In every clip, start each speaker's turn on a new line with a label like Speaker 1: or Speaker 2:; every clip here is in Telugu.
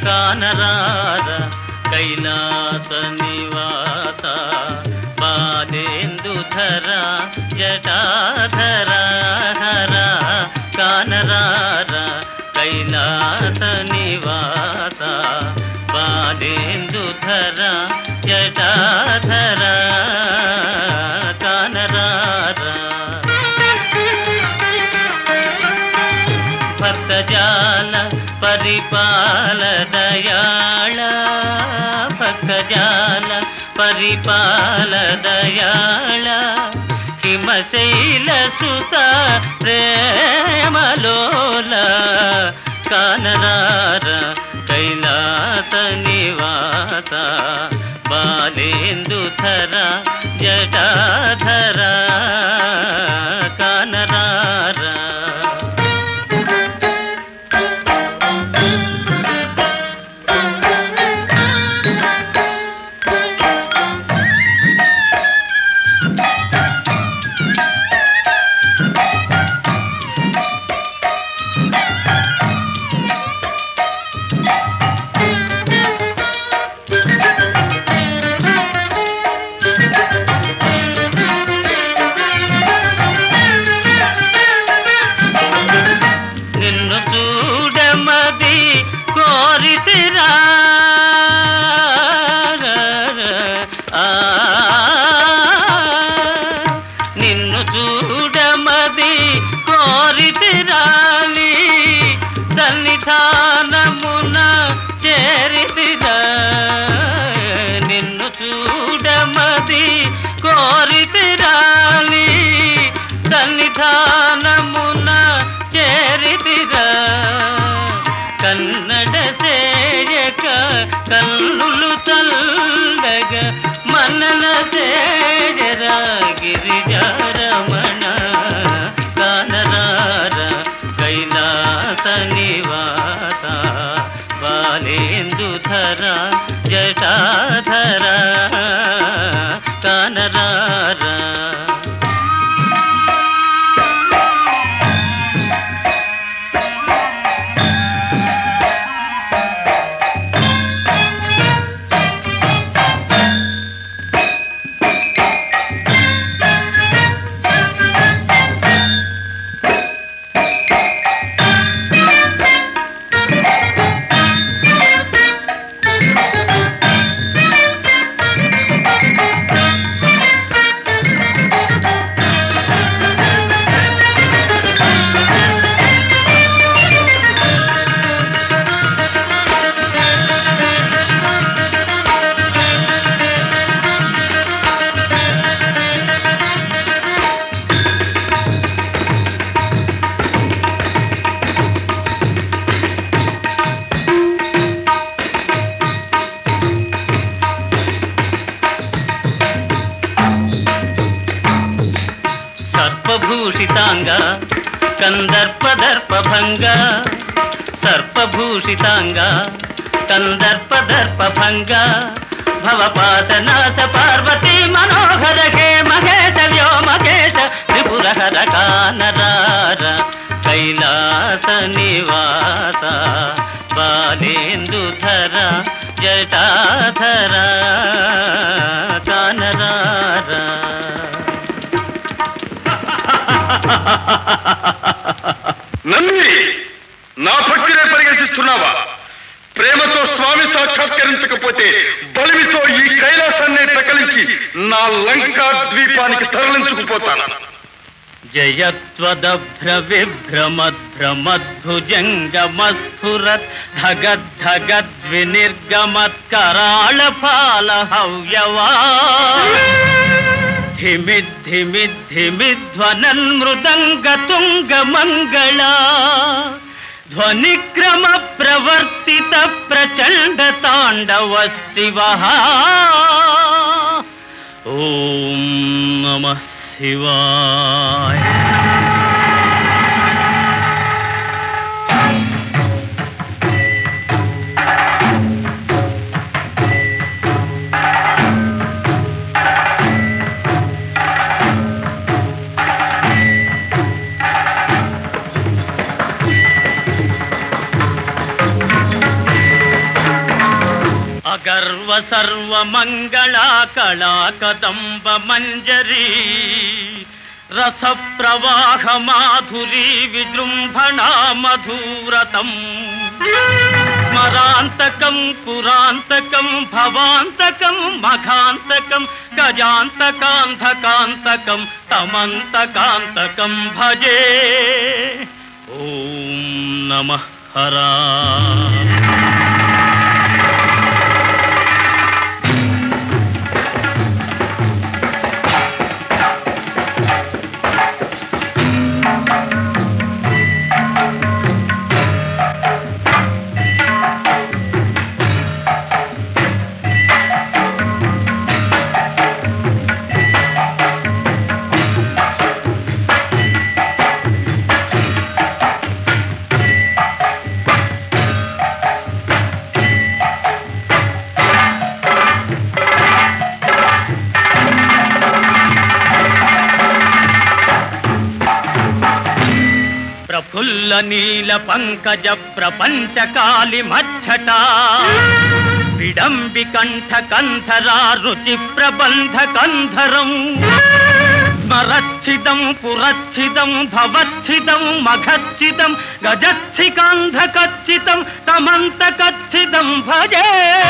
Speaker 1: కానరార కైలాస నివాస బాలేందుధర జటాధర హర కానరార కైలాస నివాస బాలేందుధర జటాధర కానరారా భక్తజాల పరిపాల దయాళ భక్తజాల పరిపాల దయాళ హిమశైల సుత ప్రేమలోల కానరార కైలాస నివాస బాలేందుధర జటాధర కానరారా నిన్ను చూడమది కోరితిరా ఆ, నిన్ను చూడమది కోరితిరాలి సన్నిధానమున చేరితిరా నిన్ను చూడమది కోరితిరాలి సన్నిధానమున చేరితిరా కన్నడ సేయక కన్నులు చల్లగ మనన సేయరా గిరిజారమణ కానరార కైలాస నివాస బాలేందుధర జటాధర కానరారా సర్పభూషితాంగ కందర్పదర్పభంగ సర్పభూషితాంగ కందర్పదర్పభంగ భవపాసనాస పార్వతీ మనోహర హే మహేశ వ్యోమకేశ త్రిపురహర కానరార కైలాస నివాస బాలేందుధర జటాధర కానరారా
Speaker 2: నమ్మి నా భక్తినే పరిగణిస్తున్నావా ప్రేమతో స్వామి సాక్షాత్కరించకపోతే బలిమితో ఈ కైలాసాన్ని ప్రకలించి నా లంకా ద్వీపానికి తరలించుకుపోతాను
Speaker 1: జయత్వదభ్ర విభ్రమద్భ్రమద్భుజంగమస్ఫురత్ ధగద్ధగద్వినిర్గమత్కరాళ ఫాల హవ్యవా ధిమిద్ధిమిద్ధిమిధ్వనన్ మృదంగ తుంగ మంగళ ధ్వనిక్రమ ప్రవర్తిత ప్రచండ తాండవ శివ ఓం నమ శివాయ గర్వ సర్వ మంగళా కళా కదంబ మంజరీ రస ప్రవాహ మాధురీ విజృంభణా మధురతం స్మరాంతకం పురాంతకం భవాంతకం మఘాంతకం గజాంతకాంతకాంతకం తమంతకాంతకం భజే ఓం నమ హరా ప్రఫుల్ల నీల పంకజ ప్రపంచ కాలి మచ్చట విడంబి కంఠ కంధరా రుచి ప్రబంధ కంధరం స్మరచ్చిదం పురచ్చిదం భవచ్చిదం మఘచ్చిదం గజచ్చికాంధకచ్చితం తమంతకచ్చిదం భజే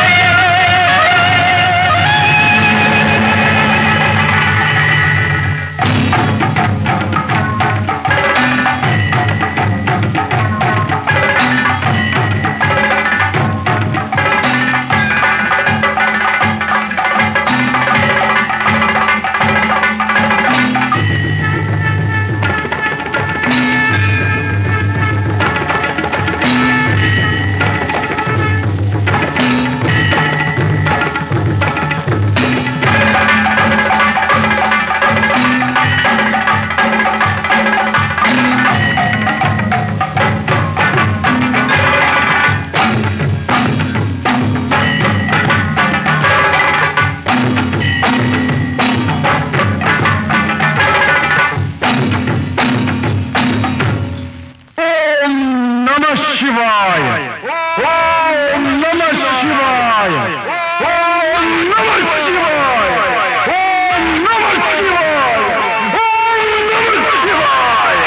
Speaker 2: ఓం నమ శివాయ ఓం నమ శివాయ ఓం నమ శివాయ ఓం నమ శివాయ ఓం నమ శివాయ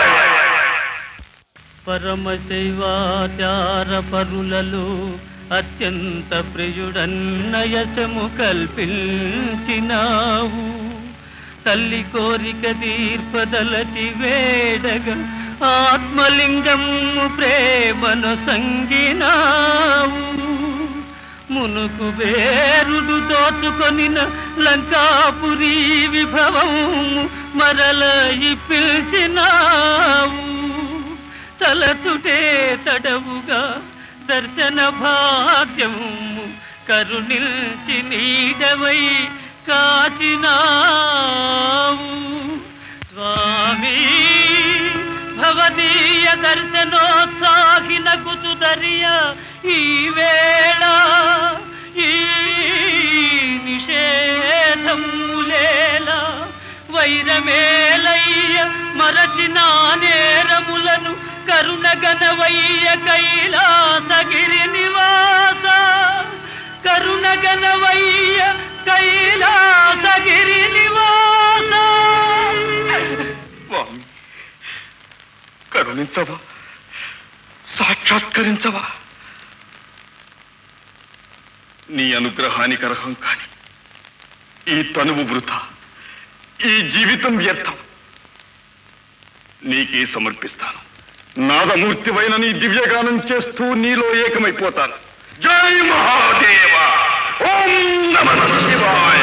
Speaker 1: పరమశైవాచార పరులలో అత్యంత ప్రియుడన్నయసము కల్పించినావు తల్లి కోరిక తీర్పదలచి వేడగా ఆత్మలింగము ప్రేమను సంగినావు మునుకు వేరుడు దోచుకొనిన లంకాపురి విభవము మరల పిలిచినావు తలచుటే తడవుగా దర్శన భాగ్యము కరుణిల్చి నీడవై కాచినావు స్వామి భవదీయ దర్శనోత్సాహిన కుతుదరియ ఈ వేళ ఈ నిషేధములేల వైరమేలయ్య మరచిన నేరములను కరుణగనవయ్య కైలాసగిరి నివాస కరుణగనవయ్య కైలాసగిరి నివాస
Speaker 2: స్వామి కరుణించవా సాక్షాత్కరించవా నీ అనుగ్రహానికి అర్హం కాని ఈ తనువు వృథా ఈ జీవితం వ్యర్థం నీకే సమర్పిస్తాను నాదమూర్తివైన నీ దివ్యగానం చేస్తూ నీలో ఏకమైపోతాను జై మహాదేవ ఓం నమ శివాయ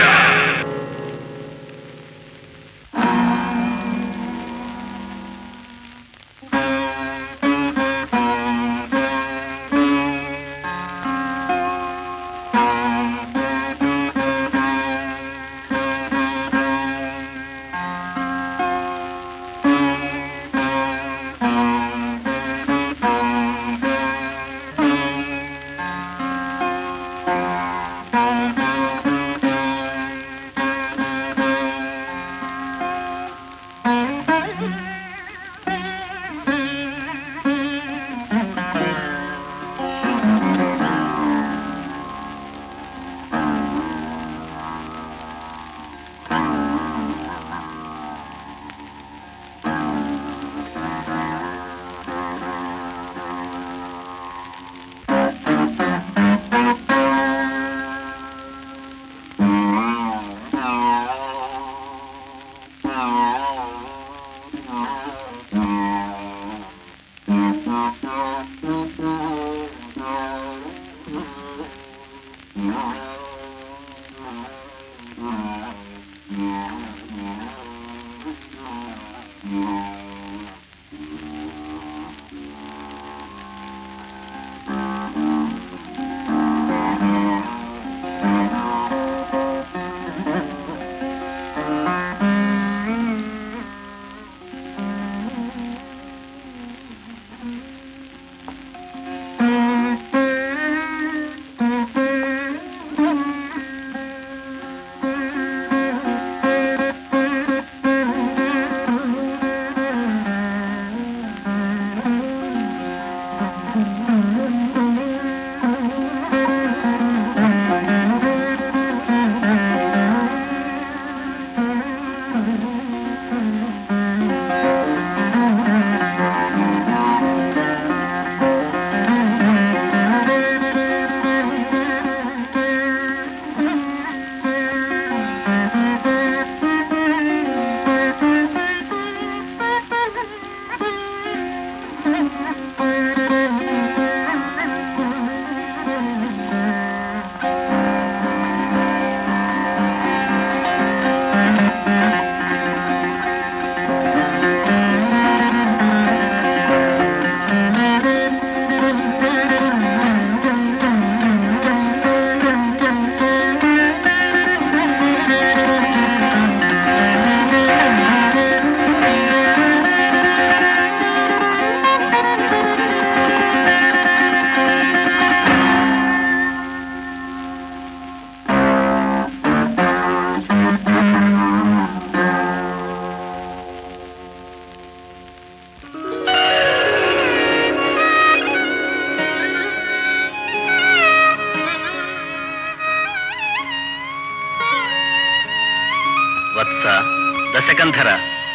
Speaker 3: శకంధర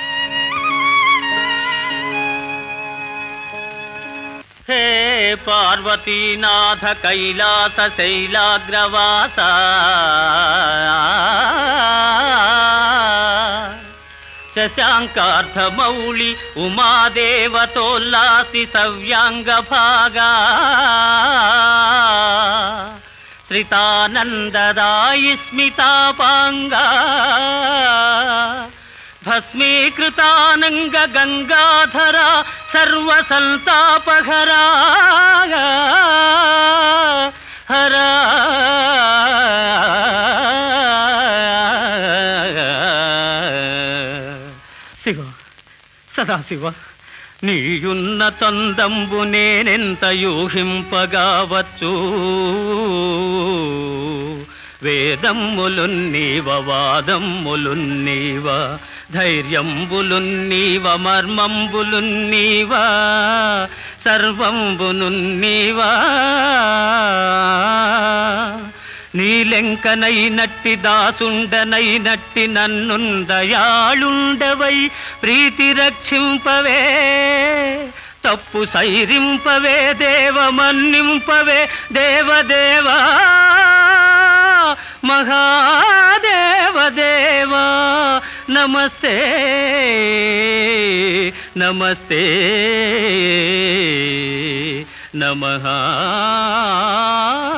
Speaker 1: హే పార్వతీనాథ కైలాస శైలాగ్రవాస శశాంకార్థమౌళి ఉమాదేవతోల్లాసి సవ్యాంగ భాగా శ్రితానందదాయి స్మితాపాంగా భస్మీకృతానంగ గంగాధర సర్వసంతాపహరా హరా శివ సదాశివ నీయున్న చందంబు నేనెంత యూహింపగావచ్చు వేదమ్ములున్నీవ వాదమ్ములున్నీవ ధైర్యంబులున్నీవ మర్మంబులున్నీవ సర్వంబునున్నీవా నీలెంకనైనట్టి దాసుండనైనట్టి నన్నుందయాళుండవై ప్రీతి రక్షింపవే తప్పు సైరింపవే దేవ మన్నింపవే దేవదేవా మహాదేవదేవా నమస్తే నమస్తే నమః